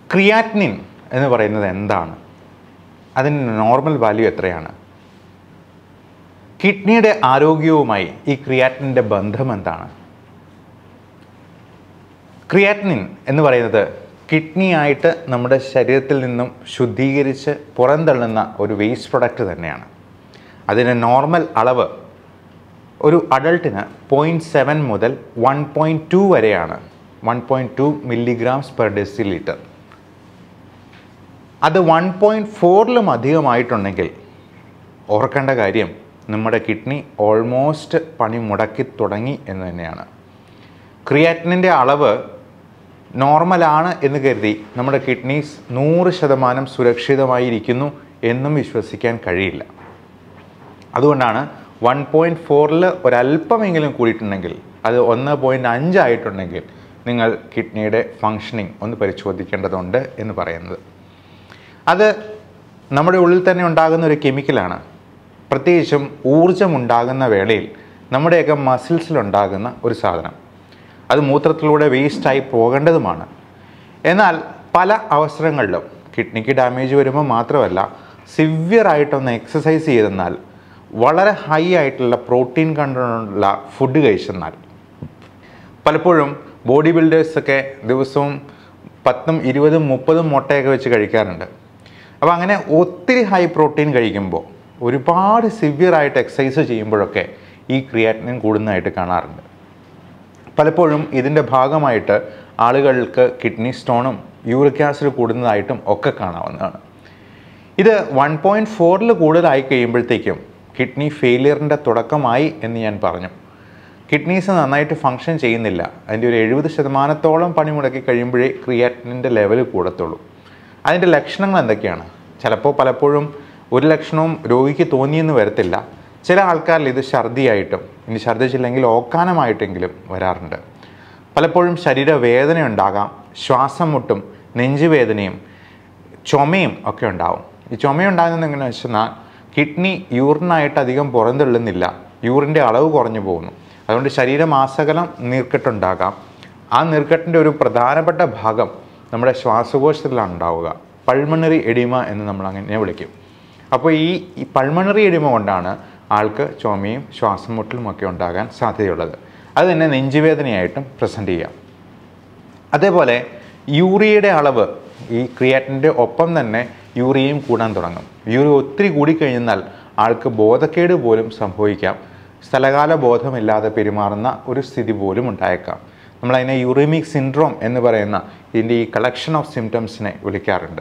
creatinine എന്ന് പറയുന്നത് എന്താണ് അതിന് നോർമൽ വാല്യൂ എത്രയാണ് കിഡ്നിയുടെ ആരോഗ്യവുമായി ഈ ക്രിയാറ്റിനിൻ്റെ ബന്ധം എന്താണ് ക്രിയാറ്റിനിൻ എന്ന് പറയുന്നത് കിഡ്നി ആയിട്ട് നമ്മുടെ ശരീരത്തിൽ നിന്നും ശുദ്ധീകരിച്ച് പുറന്തള്ളുന്ന ഒരു വേസ്റ്റ് പ്രൊഡക്റ്റ് തന്നെയാണ് അതിന് നോർമൽ അളവ് ഒരു അഡൾട്ടിന് പോയിൻറ്റ് സെവൻ മുതൽ വൺ പോയിൻറ്റ് ടു വരെയാണ് one point two milligrams per decilitre അത് വൺ പോയിൻറ്റ് ഫോറിലും അധികമായിട്ടുണ്ടെങ്കിൽ ഓർക്കേണ്ട കാര്യം നമ്മുടെ കിഡ്നി ഓൾമോസ്റ്റ് പണി മുടക്കി തുടങ്ങി എന്ന് തന്നെയാണ് ക്രിയാറ്റിനിൻ്റെ അളവ് നോർമലാണ് എന്ന് കരുതി നമ്മുടെ കിഡ്നീസ് നൂറ് ശതമാനം സുരക്ഷിതമായിരിക്കുന്നു എന്നും വിശ്വസിക്കാൻ കഴിയില്ല അതുകൊണ്ടാണ് വൺ പോയിൻറ്റ് ഫോറിൽ ഒരല്പമെങ്കിലും കൂടിയിട്ടുണ്ടെങ്കിൽ അത് ഒന്ന് പോയിൻറ്റ് അഞ്ചായിട്ടുണ്ടെങ്കിൽ നിങ്ങൾ കിഡ്നിയുടെ ഫങ്ഷനിങ് ഒന്ന് പരിശോധിക്കേണ്ടതുണ്ട് എന്ന് പറയുന്നത് അത് നമ്മുടെ ഉള്ളിൽ തന്നെ ഉണ്ടാകുന്ന ഒരു കെമിക്കലാണ് പ്രത്യേകിച്ചും ഊർജം ഉണ്ടാകുന്ന വേളയിൽ നമ്മുടെയൊക്കെ മസിൽസിലുണ്ടാകുന്ന ഒരു സാധനം അത് മൂത്രത്തിലൂടെ വേസ്റ്റായി പോകേണ്ടതുമാണ് എന്നാൽ പല അവസരങ്ങളിലും കിഡ്നിക്ക് ഡാമേജ് വരുമ്പോൾ മാത്രമല്ല സിവിയർ ആയിട്ടൊന്ന് എക്സസൈസ് ചെയ്തെന്നാൽ വളരെ ഹൈ ആയിട്ടുള്ള പ്രോട്ടീൻ കണ്ടുള്ള ഫുഡ് കഴിച്ചെന്നാൽ പലപ്പോഴും ബോഡി ബിൽഡേഴ്സൊക്കെ ദിവസവും പത്തും ഇരുപതും മുപ്പതും മുട്ടയൊക്കെ വെച്ച് കഴിക്കാറുണ്ട് അപ്പോൾ അങ്ങനെ ഒത്തിരി ഹൈ പ്രോട്ടീൻ കഴിക്കുമ്പോൾ ഒരുപാട് സിവിയർ ആയിട്ട് എക്സസൈസ് ചെയ്യുമ്പോഴൊക്കെ ഈ ക്രിയാറ്റിനിൻ കൂടുന്നതായിട്ട് കാണാറുണ്ട് പലപ്പോഴും ഇതിൻ്റെ ഭാഗമായിട്ട് ആളുകൾക്ക് കിഡ്നി സ്റ്റോണും യൂറിക് ആസിഡ് കൂടുന്നതായിട്ടും ഒക്കെ കാണാവുന്നതാണ് ഇത് വൺ പോയിൻറ്റ് ഫോറിൽ കൂടുതലായി കഴിയുമ്പോഴത്തേക്കും കിഡ്നി ഫെയിലിയറിൻ്റെ തുടക്കമായി എന്ന് ഞാൻ പറഞ്ഞു കിഡ്നീസ് നന്നായിട്ട് ഫങ്ഷൻ ചെയ്യുന്നില്ല അതിൻ്റെ ഒരു എഴുപത് ശതമാനത്തോളം പണി മുടക്കി കഴിയുമ്പോഴേ ക്രിയാറ്റിനിൻ്റെ ലെവൽ കൂടത്തുള്ളൂ അതിൻ്റെ ലക്ഷണങ്ങൾ എന്തൊക്കെയാണ് ചിലപ്പോൾ പലപ്പോഴും ഒരു ലക്ഷണവും രോഗിക്ക് തോന്നിയെന്ന് വരത്തില്ല ചില ആൾക്കാരിൽ ഇത് ഛർദിയായിട്ടും ഇനി ഛർദ്ദിച്ചില്ലെങ്കിൽ ഓക്കാനമായിട്ടെങ്കിലും വരാറുണ്ട് പലപ്പോഴും ശരീരവേദന ഉണ്ടാകാം ശ്വാസം മുട്ടും നെഞ്ചുവേദനയും ചുമയും ഒക്കെ ഉണ്ടാവും ഈ ചുമയുണ്ടാകുന്നത് എങ്ങനെയാണെന്ന് വെച്ചെന്നാൽ കിഡ്നി യൂറിനായിട്ട് അധികം പുറന്തള്ളുന്നില്ല യൂറിൻ്റെ അളവ് കുറഞ്ഞു പോകുന്നു അതുകൊണ്ട് ശരീരമാസകലം നീർക്കെട്ടുണ്ടാകാം ആ നീർക്കെട്ടിൻ്റെ ഒരു പ്രധാനപ്പെട്ട ഭാഗം നമ്മുടെ ശ്വാസകോശത്തിലാണ് ഉണ്ടാവുക പൾമണറി എഡിമ എന്ന് നമ്മൾ അങ്ങനെ വിളിക്കും അപ്പോൾ ഈ ഈ പൾമണറി എഡിമ കൊണ്ടാണ് ആൾക്ക് ചുമയും ശ്വാസം മുട്ടലും ഒക്കെ ഉണ്ടാകാൻ സാധ്യതയുള്ളത് അത് തന്നെ നെഞ്ചുവേദനയായിട്ടും പ്രസൻറ്റ് ചെയ്യാം അതേപോലെ യൂറിയയുടെ അളവ് ഈ ക്രിയാറ്റിൻ്റെ ഒപ്പം തന്നെ യൂറിയയും കൂടാൻ തുടങ്ങും യൂറിയ ഒത്തിരി കൂടിക്കഴിഞ്ഞാൽ ആൾക്ക് ബോധക്കേട് പോലും സംഭവിക്കാം സ്ഥലകാല ബോധമില്ലാതെ പെരുമാറുന്ന ഒരു സ്ഥിതി പോലും ഉണ്ടായേക്കാം നമ്മളതിനെ യൂറിമിക് സിൻഡ്രോം എന്ന് പറയുന്ന ഇതിൻ്റെ ഈ കളക്ഷൻ ഓഫ് സിംറ്റംസിനെ വിളിക്കാറുണ്ട്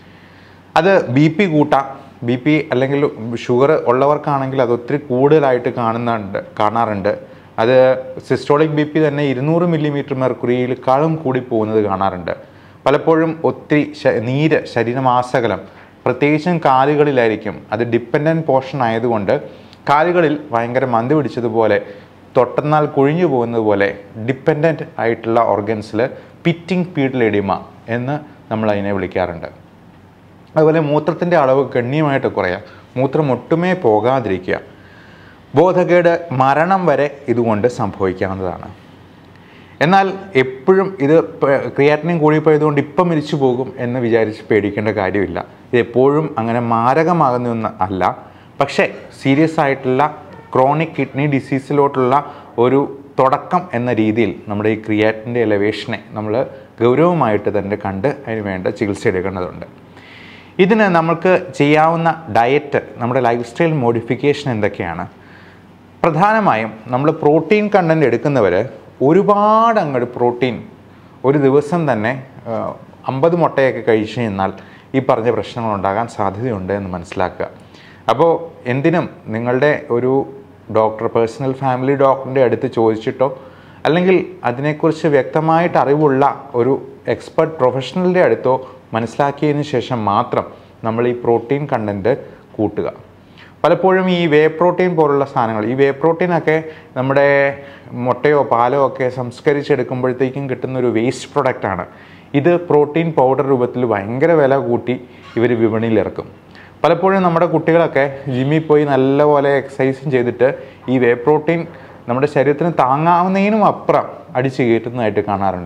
അത് ബി പി കൂട്ടാം ബി പി അല്ലെങ്കിൽ ഷുഗർ ഉള്ളവർക്കാണെങ്കിൽ അത് ഒത്തിരി കൂടുതലായിട്ട് കാണുന്നുണ്ട് കാണാറുണ്ട് അത് സിസ്റ്റോളിക് ബി പി തന്നെ ഇരുന്നൂറ് മില്ലിമീറ്റർ മെർക്കുറിയിലേക്കാളും കൂടി പോകുന്നത് കാണാറുണ്ട് പലപ്പോഴും ഒത്തിരി ശ- നീര് ശരീരമാസകലം പ്രത്യേകിച്ചും കാലുകളിലായിരിക്കും അത് ഡിപ്പെൻഡൻറ്റ് പോർഷൻ ആയതുകൊണ്ട് കാലുകളിൽ ഭയങ്കര മന്ത് പിടിച്ചതുപോലെ തൊട്ടെന്നാൽ കുഴിഞ്ഞു പോകുന്നത് പോലെ ഡിപ്പെൻഡൻറ്റ് ആയിട്ടുള്ള ഓർഗൻസിൽ പിറ്റിംഗ് പീഡിൽ എഡിമ എന്ന് നമ്മൾ അതിനെ വിളിക്കാറുണ്ട് അതുപോലെ മൂത്രത്തിൻ്റെ അളവ് ഗണ്യമായിട്ട് കുറയാം മൂത്രം ഒട്ടുമേ പോകാതിരിക്കുക ബോധക്കേട് മരണം വരെ ഇതുകൊണ്ട് സംഭവിക്കാവുന്നതാണ് എന്നാൽ എപ്പോഴും ഇത് പ- ക്രിയാറ്റിനിൻ കൂടിപ്പോയതുകൊണ്ട് ഇപ്പം മരിച്ചു പോകും എന്ന് വിചാരിച്ച് പേടിക്കേണ്ട കാര്യമില്ല ഇത് എപ്പോഴും അങ്ങനെ മാരകമാകുന്നൊന്നും അല്ല പക്ഷേ സീരിയസ് ആയിട്ടുള്ള ക്രോണിക് കിഡ്നി ഡിസീസിലോട്ടുള്ള ഒരു തുടക്കം എന്ന രീതിയിൽ നമ്മുടെ ഈ ക്രിയാറ്റിൻ്റെ എലവേഷനെ നമ്മൾ ഗൗരവമായിട്ട് തന്നെ കണ്ട് അതിന് വേണ്ട ചികിത്സ എടുക്കേണ്ടതുണ്ട് ഇതിന് നമുക്ക് ചെയ്യാവുന്ന ഡയറ്റ് നമ്മുടെ ലൈഫ് സ്റ്റൈൽ മോഡിഫിക്കേഷൻ എന്തൊക്കെയാണ് പ്രധാനമായും നമ്മൾ പ്രോട്ടീൻ കണ്ടൻറ്റ് എടുക്കുന്നവർ ഒരുപാട് അങ്ങോട്ട് പ്രോട്ടീൻ ഒരു ദിവസം തന്നെ അമ്പത് മുട്ടയൊക്കെ കഴിച്ചു കഴിഞ്ഞാൽ ഈ പറഞ്ഞ പ്രശ്നങ്ങൾ ഉണ്ടാകാൻ സാധ്യതയുണ്ട് എന്ന് മനസ്സിലാക്കുക അപ്പോൾ എന്തിനും നിങ്ങളുടെ ഒരു ഡോക്ടർ പേഴ്സണൽ ഫാമിലി ഡോക്ടറിൻ്റെ അടുത്ത് ചോദിച്ചിട്ടോ അല്ലെങ്കിൽ അതിനെക്കുറിച്ച് വ്യക്തമായിട്ട് അറിവുള്ള ഒരു എക്സ്പെർട്ട് പ്രൊഫഷണലിൻ്റെ അടുത്തോ മനസ്സിലാക്കിയതിന് ശേഷം മാത്രം നമ്മൾ ഈ പ്രോട്ടീൻ കണ്ടൻറ്റ് കൂട്ടുക പലപ്പോഴും ഈ വേ പ്രോട്ടീൻ പോലുള്ള സാധനങ്ങൾ ഈ വേ പ്രോട്ടീനൊക്കെ നമ്മുടെ മുട്ടയോ പാലോ ഒക്കെ സംസ്കരിച്ചെടുക്കുമ്പോഴത്തേക്കും കിട്ടുന്ന ഒരു വേസ്റ്റ് പ്രൊഡക്റ്റാണ് ഇത് പ്രോട്ടീൻ പൗഡർ രൂപത്തിൽ ഭയങ്കര വില കൂട്ടി ഇവർ വിപണിയിൽ ഇറക്കും പലപ്പോഴും നമ്മുടെ കുട്ടികളൊക്കെ ജിമ്മിൽ പോയി നല്ലപോലെ എക്സസൈസും ചെയ്തിട്ട് ഈ വേ പ്രോട്ടീൻ നമ്മുടെ ശരീരത്തിന് താങ്ങാവുന്നതിനും അപ്പുറം അടിച്ചു കയറ്റുന്നതായിട്ട് കാണാറുണ്ട്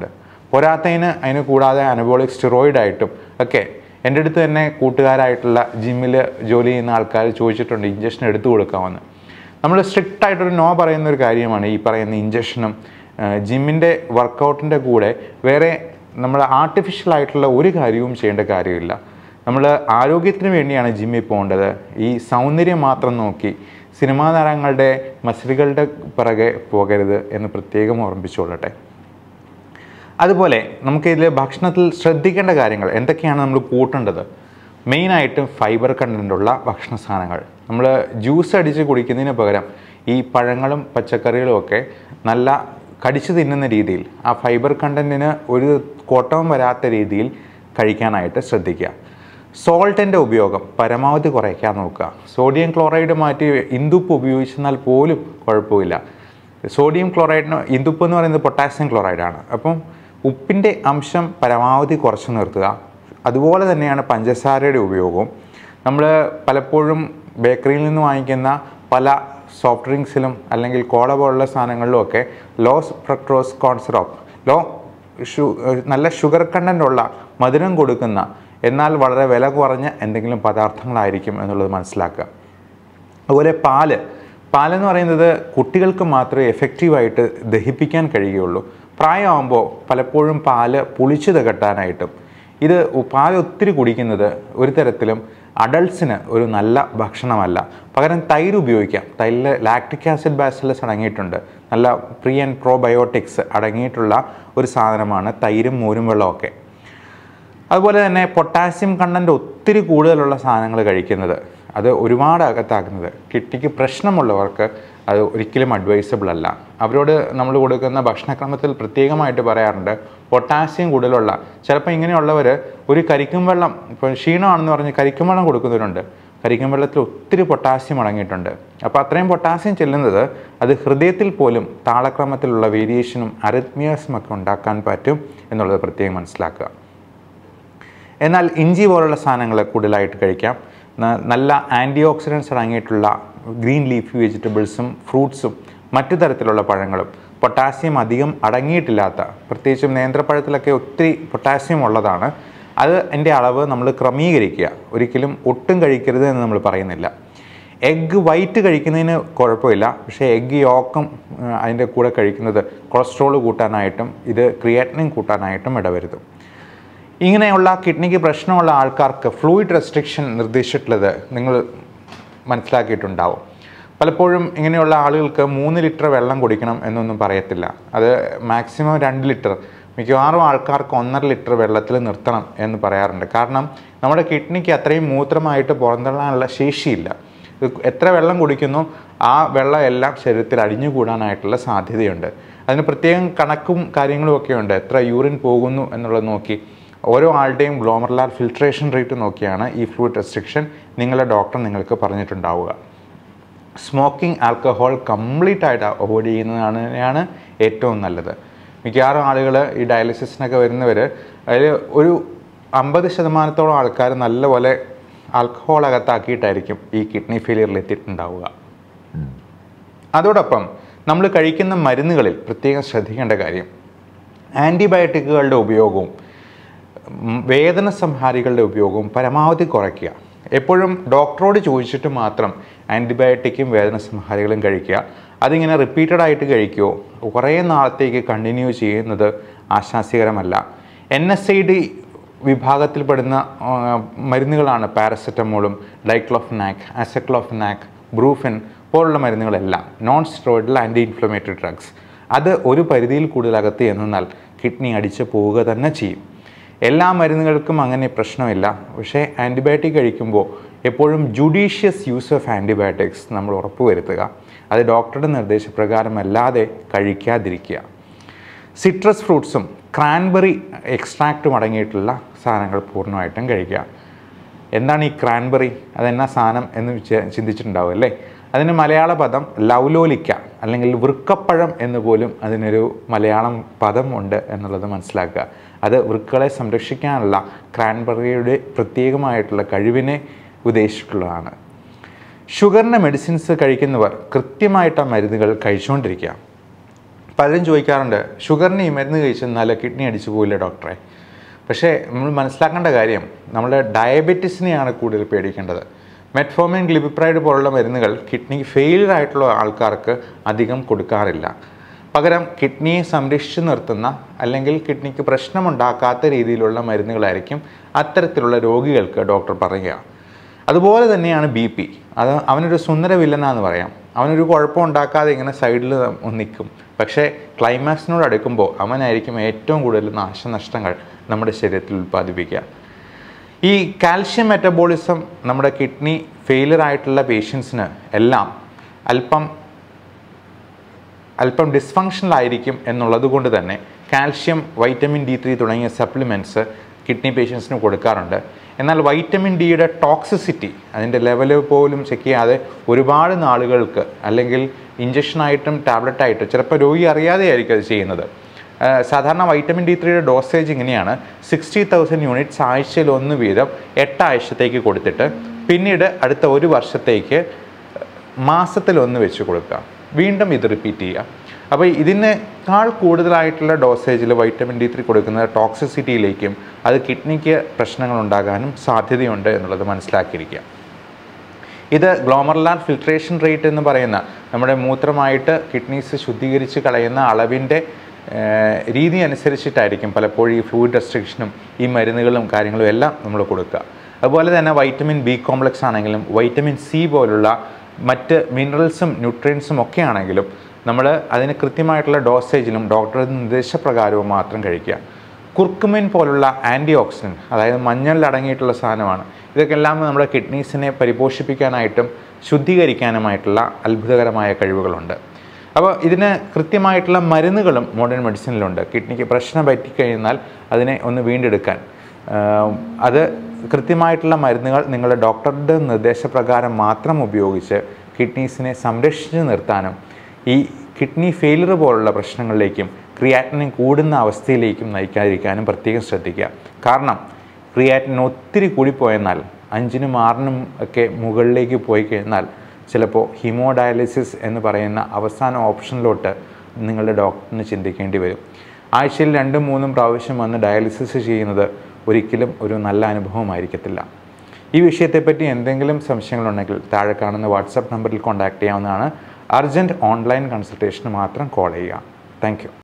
പോരാത്തതിന് അതിന് കൂടാതെ അനബോളിക് സ്റ്റിറോയിഡായിട്ടും ഒക്കെ എൻ്റെ അടുത്ത് തന്നെ കൂട്ടുകാരായിട്ടുള്ള ജിമ്മിൽ ജോലി ചെയ്യുന്ന ആൾക്കാർ ചോദിച്ചിട്ടുണ്ട് ഇഞ്ചക്ഷൻ എടുത്തു കൊടുക്കാമെന്ന് നമ്മൾ സ്ട്രിക്റ്റ് ആയിട്ടൊരു നോ പറയുന്ന ഒരു കാര്യമാണ് ഈ പറയുന്ന ഇഞ്ചക്ഷനും ജിമ്മിൻ്റെ വർക്കൗട്ടിൻ്റെ കൂടെ വേറെ നമ്മൾ ആർട്ടിഫിഷ്യൽ ആയിട്ടുള്ള ഒരു കാര്യവും ചെയ്യേണ്ട കാര്യമില്ല നമ്മൾ ആരോഗ്യത്തിന് വേണ്ടിയാണ് ജിമ്മിൽ പോകേണ്ടത് ഈ സൗന്ദര്യം മാത്രം നോക്കി സിനിമാ താരങ്ങളുടെ മസിലുകളുടെ പിറകെ പോകരുത് എന്ന് പ്രത്യേകം ഓർമ്മിപ്പിച്ചുകൊള്ളട്ടെ അതുപോലെ നമുക്കിതിൽ ഭക്ഷണത്തിൽ ശ്രദ്ധിക്കേണ്ട കാര്യങ്ങൾ എന്തൊക്കെയാണ് നമ്മൾ കൂട്ടേണ്ടത് മെയിനായിട്ടും ഫൈബർ കണ്ടൻറ്റുള്ള ഭക്ഷണ സാധനങ്ങൾ നമ്മൾ ജ്യൂസ് അടിച്ച് കുടിക്കുന്നതിന് പകരം ഈ പഴങ്ങളും പച്ചക്കറികളും ഒക്കെ നല്ല കടിച്ചു തിന്നുന്ന രീതിയിൽ ആ ഫൈബർ കണ്ടൻറ്റിന് ഒരു കോട്ടവും വരാത്ത രീതിയിൽ കഴിക്കാനായിട്ട് ശ്രദ്ധിക്കുക സോൾട്ടിൻ്റെ ഉപയോഗം പരമാവധി കുറയ്ക്കാൻ നോക്കുക സോഡിയം ക്ലോറൈഡ് മാറ്റി ഇന്ദുപ്പ് ഉപയോഗിച്ചെന്നാൽ പോലും കുഴപ്പമില്ല സോഡിയം ക്ലോറൈഡിന് ഇന്ദുപ്പ് എന്ന് പറയുന്നത് പൊട്ടാസ്യം ക്ലോറൈഡാണ് അപ്പം ഉപ്പിൻ്റെ അംശം പരമാവധി കുറച്ച് നിർത്തുക അതുപോലെ തന്നെയാണ് പഞ്ചസാരയുടെ ഉപയോഗവും നമ്മൾ പലപ്പോഴും ബേക്കറിയിൽ നിന്ന് വാങ്ങിക്കുന്ന പല സോഫ്റ്റ് ഡ്രിങ്ക്സിലും അല്ലെങ്കിൽ കോള പോലുള്ള സാധനങ്ങളിലും ഒക്കെ ലോ ഫ്രക്ട്രോസ് കോൺസിറോപ്പ് ലോ ഷു നല്ല ഷുഗർ കണ്ടൻ്റ് ഉള്ള മധുരം കൊടുക്കുന്ന എന്നാൽ വളരെ വില കുറഞ്ഞ എന്തെങ്കിലും പദാർത്ഥങ്ങളായിരിക്കും എന്നുള്ളത് മനസ്സിലാക്കുക അതുപോലെ പാല് പാലെന്ന് പറയുന്നത് കുട്ടികൾക്ക് മാത്രമേ എഫക്റ്റീവായിട്ട് ദഹിപ്പിക്കാൻ കഴിയുകയുള്ളൂ പ്രായമാകുമ്പോൾ പലപ്പോഴും പാല് പുളിച്ചു തകട്ടാനായിട്ടും ഇത് പാൽ ഒത്തിരി കുടിക്കുന്നത് ഒരു തരത്തിലും അഡൾട്ട്സിന് ഒരു നല്ല ഭക്ഷണമല്ല പകരം തൈര് ഉപയോഗിക്കാം തൈരിൽ ലാക്ടിക് ആസിഡ് ബാസിലസ് അടങ്ങിയിട്ടുണ്ട് നല്ല പ്രീ ആൻഡ് പ്രോബയോട്ടിക്സ് അടങ്ങിയിട്ടുള്ള ഒരു സാധനമാണ് തൈരും മോരും വെള്ളമൊക്കെ അതുപോലെ തന്നെ പൊട്ടാസ്യം കണ്ടൻറ്റ് ഒത്തിരി കൂടുതലുള്ള സാധനങ്ങൾ കഴിക്കുന്നത് അത് ഒരുപാട് അകത്താക്കുന്നത് കിഡ്നിക്ക് പ്രശ്നമുള്ളവർക്ക് അത് ഒരിക്കലും അഡ്വൈസബിൾ അല്ല അവരോട് നമ്മൾ കൊടുക്കുന്ന ഭക്ഷണക്രമത്തിൽ പ്രത്യേകമായിട്ട് പറയാറുണ്ട് പൊട്ടാസ്യം കൂടുതലുള്ള ചിലപ്പോൾ ഇങ്ങനെയുള്ളവർ ഒരു കരിക്കും വെള്ളം ഇപ്പോൾ ക്ഷീണമാണെന്ന് പറഞ്ഞ് കരിക്കും വെള്ളം കൊടുക്കുന്നവരുണ്ട് കരിക്കും വെള്ളത്തിൽ ഒത്തിരി പൊട്ടാസ്യം അടങ്ങിയിട്ടുണ്ട് അപ്പോൾ അത്രയും പൊട്ടാസ്യം ചെല്ലുന്നത് അത് ഹൃദയത്തിൽ പോലും താളക്രമത്തിലുള്ള വേരിയേഷനും അരിത്മിയസും ഒക്കെ ഉണ്ടാക്കാൻ പറ്റും എന്നുള്ളത് പ്രത്യേകം മനസ്സിലാക്കുക എന്നാൽ ഇഞ്ചി പോലുള്ള സാധനങ്ങൾ കൂടുതലായിട്ട് കഴിക്കാം ന- നല്ല ആൻറ്റി ഓക്സിഡൻസ് അടങ്ങിയിട്ടുള്ള ഗ്രീൻ ലീഫി വെജിറ്റബിൾസും ഫ്രൂട്ട്സും മറ്റു തരത്തിലുള്ള പഴങ്ങളും പൊട്ടാസ്യം അധികം അടങ്ങിയിട്ടില്ലാത്ത പ്രത്യേകിച്ചും നേന്ത്രപ്പഴത്തിലൊക്കെ ഒത്തിരി പൊട്ടാസ്യം ഉള്ളതാണ് അത് എൻ്റെ അളവ് നമ്മൾ ക്രമീകരിക്കുക ഒരിക്കലും ഒട്ടും കഴിക്കരുത് എന്ന് നമ്മൾ പറയുന്നില്ല എഗ്ഗ് വൈറ്റ് കഴിക്കുന്നതിന് കുഴപ്പമില്ല പക്ഷേ എഗ്ഗ് യോക്കം അതിൻ്റെ കൂടെ കഴിക്കുന്നത് കൊളസ്ട്രോൾ കൂട്ടാനായിട്ടും ഇത് ക്രിയാറ്റിനിൻ കൂട്ടാനായിട്ടും ഇടവരുത്തും ഇങ്ങനെയുള്ള കിഡ്നിക്ക് പ്രശ്നമുള്ള ആൾക്കാർക്ക് ഫ്ലൂയിഡ് റെസ്ട്രിക്ഷൻ നിർദ്ദേശിച്ചിട്ടുള്ളത് നിങ്ങൾ മനസ്സിലാക്കിയിട്ടുണ്ടാവും പലപ്പോഴും ഇങ്ങനെയുള്ള ആളുകൾക്ക് മൂന്ന് ലിറ്റർ വെള്ളം കുടിക്കണം എന്നൊന്നും പറയത്തില്ല അത് മാക്സിമം രണ്ട് ലിറ്റർ മിക്കവാറും ആൾക്കാർക്ക് ഒന്നര ലിറ്റർ വെള്ളത്തിൽ നിർത്തണം എന്ന് പറയാറുണ്ട് കാരണം നമ്മുടെ കിഡ്നിക്ക് അത്രയും മൂത്രമായിട്ട് പുറന്തള്ളാനുള്ള ശേഷിയില്ല ഇത് എത്ര വെള്ളം കുടിക്കുന്നു ആ വെള്ളം എല്ലാം ശരീരത്തിൽ അടിഞ്ഞുകൂടാനായിട്ടുള്ള സാധ്യതയുണ്ട് അതിന് പ്രത്യേകം കണക്കും കാര്യങ്ങളും ഒക്കെ ഉണ്ട് എത്ര യൂറിൻ പോകുന്നു എന്നുള്ളത് നോക്കി ഓരോ ആളുടെയും ഗ്ലോമർലാർ ഫിൽട്രേഷൻ റേറ്റ് നോക്കിയാണ് ഈ ഫ്ലൂയിഡ് റെസ്ട്രിക്ഷൻ നിങ്ങളുടെ ഡോക്ടർ നിങ്ങൾക്ക് പറഞ്ഞിട്ടുണ്ടാവുക സ്മോക്കിംഗ് ആൽക്കഹോൾ കംപ്ലീറ്റ് ആയിട്ട് അവോയ്ഡ് ചെയ്യുന്നതാണ് തന്നെയാണ് ഏറ്റവും നല്ലത് മിക്കവാറും ആളുകൾ ഈ ഡയാലിസിസിനൊക്കെ വരുന്നവർ അതിൽ ഒരു അമ്പത് ശതമാനത്തോളം ആൾക്കാർ നല്ലപോലെ ആൽക്കഹോൾ അകത്താക്കിയിട്ടായിരിക്കും ഈ കിഡ്നി ഫെയിലിയറിൽ എത്തിയിട്ടുണ്ടാവുക അതോടൊപ്പം നമ്മൾ കഴിക്കുന്ന മരുന്നുകളിൽ പ്രത്യേകം ശ്രദ്ധിക്കേണ്ട കാര്യം ആൻറ്റിബയോട്ടിക്കുകളുടെ ഉപയോഗവും ഉം, വേദന സംഹാരികളുടെ ഉപയോഗവും പരമാവധി കുറയ്ക്കുക എപ്പോഴും ഡോക്ടറോട് ചോദിച്ചിട്ട് മാത്രം ആൻറ്റിബയോട്ടിക്കും വേദന സംഹാരികളും കഴിക്കുക അതിങ്ങനെ റിപ്പീറ്റഡ് ആയിട്ട് കഴിക്കുകയോ കുറേ നാളത്തേക്ക് കണ്ടിന്യൂ ചെയ്യുന്നത് ആശാസ്യകരമല്ല എൻ എസ് ഐ ഡി വിഭാഗത്തിൽപ്പെടുന്ന ആ, മരുന്നുകളാണ് പാരസെറ്റമോളും ഡൈക്ലോഫിനാക് അസക്ലോഫിനാക് ബ്രൂഫിൻ പോലുള്ള മരുന്നുകളെല്ലാം non steroidal anti inflammatory drugs അത് ഒരു പരിധിയിൽ കൂടുതൽ അകത്ത് എന്നാൽ കിഡ്നി അടിച്ചു പോവുക തന്നെ ചെയ്യും എല്ലാ മരുന്നുകൾക്കും അങ്ങനെ പ്രശ്നമില്ല പക്ഷേ ആൻറ്റിബയോട്ടിക് കഴിക്കുമ്പോൾ എപ്പോഴും ജുഡീഷ്യസ് യൂസ് ഓഫ് ആൻറ്റിബയോട്ടിക്സ് നമ്മൾ ഉറപ്പുവരുത്തുക അത് ഡോക്ടറുടെ നിർദ്ദേശപ്രകാരമല്ലാതെ കഴിക്കാതിരിക്കുക സിട്രസ് ഫ്രൂട്ട്സും ക്രാൻബെറി എക്സ്ട്രാക്റ്റും അടങ്ങിയിട്ടുള്ള സാധനങ്ങൾ പൂർണ്ണമായിട്ടും കഴിക്കുക എന്താണ് ഈ ക്രാൻബെറി അതെന്നാ സാധനം എന്ന് വിചാ- ചിന്തിച്ചിട്ടുണ്ടാവും അല്ലേ അതിന് മലയാള പദം ലൗലോലിക്ക അല്ലെങ്കിൽ വൃക്കപ്പഴം എന്ന് പോലും അതിനൊരു മലയാളം പദം ഉണ്ട് എന്നുള്ളത് മനസ്സിലാക്കുക അത് വൃക്കളെ സംരക്ഷിക്കാനുള്ള ക്രാൻബെറിയുടെ പ്രത്യേകമായിട്ടുള്ള കഴിവിനെ ഉദ്ദേശിച്ചിട്ടുള്ളതാണ് ഷുഗറിൻ്റെ മെഡിസിൻസ് കഴിക്കുന്നവർ കൃത്യമായിട്ട് ആ മരുന്നുകൾ കഴിച്ചുകൊണ്ടിരിക്കുക പലരും ചോദിക്കാറുണ്ട് ഷുഗറിന് ഈ മരുന്ന് കഴിച്ചെന്നാൽ കിഡ്നി അടിച്ചു പോയില്ല ഡോക്ടറെ പക്ഷേ നമ്മൾ മനസ്സിലാക്കേണ്ട കാര്യം നമ്മൾ ഡയബറ്റിസിനെയാണ് കൂടുതൽ പേടിക്കേണ്ടത് മെറ്റ്ഫോമിൻ ഗ്ലിബിപ്രൈഡ് പോലുള്ള മരുന്നുകൾ കിഡ്നി ഫെയിലിയർ ആയിട്ടുള്ള ആൾക്കാർക്ക് അധികം കൊടുക്കാറില്ല പകരം കിഡ്നിയെ സംരക്ഷിച്ചു നിർത്തുന്ന അല്ലെങ്കിൽ കിഡ്നിക്ക് പ്രശ്നമുണ്ടാക്കാത്ത രീതിയിലുള്ള മരുന്നുകളായിരിക്കും അത്തരത്തിലുള്ള രോഗികൾക്ക് ഡോക്ടർ പറയുക അതുപോലെ തന്നെയാണ് ബി പി അത് അവനൊരു സുന്ദര വില്ലനാന്ന് പറയാം അവനൊരു കുഴപ്പം ഉണ്ടാക്കാതെ ഇങ്ങനെ സൈഡിൽ നിൽക്കും പക്ഷേ ക്ലൈമാക്സിനോട് അടുക്കുമ്പോൾ അവനായിരിക്കും ഏറ്റവും കൂടുതൽ നാശനഷ്ടങ്ങൾ നമ്മുടെ ശരീരത്തിൽ ഉൽപ്പാദിപ്പിക്കുക ഈ കാൽഷ്യം മെറ്റബോളിസം നമ്മുടെ കിഡ്നി ഫെയിലിയർ ആയിട്ടുള്ള പേഷ്യൻസിന് എല്ലാം അല്പം അല്പം ഡിസ്ഫങ്ഷണൽ ആയിരിക്കും എന്നുള്ളത് കൊണ്ട് തന്നെ കാൽഷ്യം വൈറ്റമിൻ ഡി ത്രീ തുടങ്ങിയ സപ്ലിമെൻറ്റ്സ് കിഡ്നി പേഷ്യൻസിന് കൊടുക്കാറുണ്ട് എന്നാൽ വൈറ്റമിൻ ഡിയുടെ ടോക്സിസിറ്റി അതിൻ്റെ ലെവൽ പോലും ചെക്ക് ചെയ്യാതെ ഒരുപാട് നാളുകൾക്ക് അല്ലെങ്കിൽ ഇഞ്ചക്ഷനായിട്ടും ടാബ്ലറ്റായിട്ടും ചിലപ്പോൾ രോഗി അറിയാതെ ആയിരിക്കും അത് ചെയ്യുന്നത് ആ, സാധാരണ വൈറ്റമിൻ ഡി ത്രീയുടെ ഡോസേജ് ഇങ്ങനെയാണ് സിക്സ്റ്റി തൗസൻഡ് യൂണിറ്റ്സ് ആഴ്ചയിൽ ഒന്ന് വീതം എട്ടാഴ്ചത്തേക്ക് കൊടുത്തിട്ട് പിന്നീട് അടുത്ത ഒരു വർഷത്തേക്ക് മാസത്തിൽ ഒന്ന് വെച്ച് കൊടുക്കുക വീണ്ടും ഇത് റിപ്പീറ്റ് ചെയ്യുക അപ്പോൾ ഇതിനേക്കാൾ കൂടുതലായിട്ടുള്ള ഡോസേജിൽ വൈറ്റമിൻ ഡി ത്രീ കൊടുക്കുന്നത് ടോക്സിസിറ്റിയിലേക്കും അത് കിഡ്നിക്ക് പ്രശ്നങ്ങൾ ഉണ്ടാകാനും സാധ്യതയുണ്ട് എന്നുള്ളത് മനസ്സിലാക്കിയിരിക്കുക ഇത് ഗ്ലോമർലാർ ഫിൽട്രേഷൻ റേറ്റ് എന്ന് പറയുന്ന നമ്മുടെ മൂത്രമായിട്ട് കിഡ്നീസ് ശുദ്ധീകരിച്ച് കളയുന്ന അളവിൻ്റെ ഏഹ്, രീതി അനുസരിച്ചിട്ടായിരിക്കും പലപ്പോഴും ഈ ഫ്ലൂയിഡ് റെസ്ട്രിക്ഷനും ഈ മരുന്നുകളും കാര്യങ്ങളും എല്ലാം നമ്മൾ കൊടുക്കുക അതുപോലെ തന്നെ വൈറ്റമിൻ ബി കോംപ്ലക്സ് ആണെങ്കിലും വൈറ്റമിൻ സി പോലുള്ള മറ്റ് മിനറൽസും ന്യൂട്രിയൻസും ഒക്കെ ആണെങ്കിലും നമ്മൾ അതിന് കൃത്യമായിട്ടുള്ള ഡോസേജിലും ഡോക്ടറുടെ നിർദ്ദേശപ്രകാരവും മാത്രം കഴിക്കുക കുർക്കുമിൻ പോലുള്ള ആൻറ്റി ഓക്സിഡൻറ്റ് അതായത് മഞ്ഞളിൽ അടങ്ങിയിട്ടുള്ള സാധനമാണ് ഇതൊക്കെ എല്ലാം നമ്മുടെ കിഡ്നീസിനെ പരിപോഷിപ്പിക്കാനായിട്ടും ശുദ്ധീകരിക്കാനുമായിട്ടുള്ള അത്ഭുതകരമായ കഴിവുകളുണ്ട് അപ്പോൾ ഇതിന് കൃത്യമായിട്ടുള്ള മരുന്നുകളും മോഡേൺ മെഡിസിനിലുണ്ട് കിഡ്നിക്ക് പ്രശ്നം പറ്റിക്കഴിഞ്ഞാൽ അതിനെ ഒന്ന് വീണ്ടെടുക്കാൻ ആഹ് അത് കൃത്യമായിട്ടുള്ള മരുന്നുകൾ നിങ്ങളുടെ ഡോക്ടറുടെ നിർദ്ദേശപ്രകാരം മാത്രം ഉപയോഗിച്ച് കിഡ്നീസിനെ സംരക്ഷിച്ച് നിർത്താനും ഈ കിഡ്നി ഫെയിലിയർ പോലുള്ള പ്രശ്നങ്ങളിലേക്കും ക്രിയാറ്റിനിൻ കൂടുന്ന അവസ്ഥയിലേക്കും നയിക്കാതിരിക്കാനും പ്രത്യേകം ശ്രദ്ധിക്കുക കാരണം ക്രിയാറ്റിൻ ഒത്തിരി കൂടിപ്പോയെന്നാൽ അഞ്ചിനും ആറിനും ഒക്കെ മുകളിലേക്ക് പോയി കഴിഞ്ഞാൽ ചിലപ്പോൾ ഹീമോഡയാലിസിസ് എന്ന് പറയുന്ന അവസാന ഓപ്ഷനിലോട്ട് നിങ്ങളുടെ ഡോക്ടറിന് ചിന്തിക്കേണ്ടി വരും ആഴ്ചയിൽ രണ്ടും മൂന്നും പ്രാവശ്യം വന്ന് ഡയാലിസിസ് ചെയ്യുന്നത് ഒരിക്കലും ഒരു നല്ല അനുഭവമായിരിക്കത്തില്ല ഈ വിഷയത്തെപ്പറ്റി എന്തെങ്കിലും സംശയങ്ങളുണ്ടെങ്കിൽ താഴെ കാണുന്ന വാട്സപ്പ് നമ്പറിൽ കോൺടാക്റ്റ് ചെയ്യാവുന്നതാണ് അർജൻറ്റ് ഓൺലൈൻ കൺസൾട്ടേഷന് മാത്രം കോൾ ചെയ്യുക താങ്ക്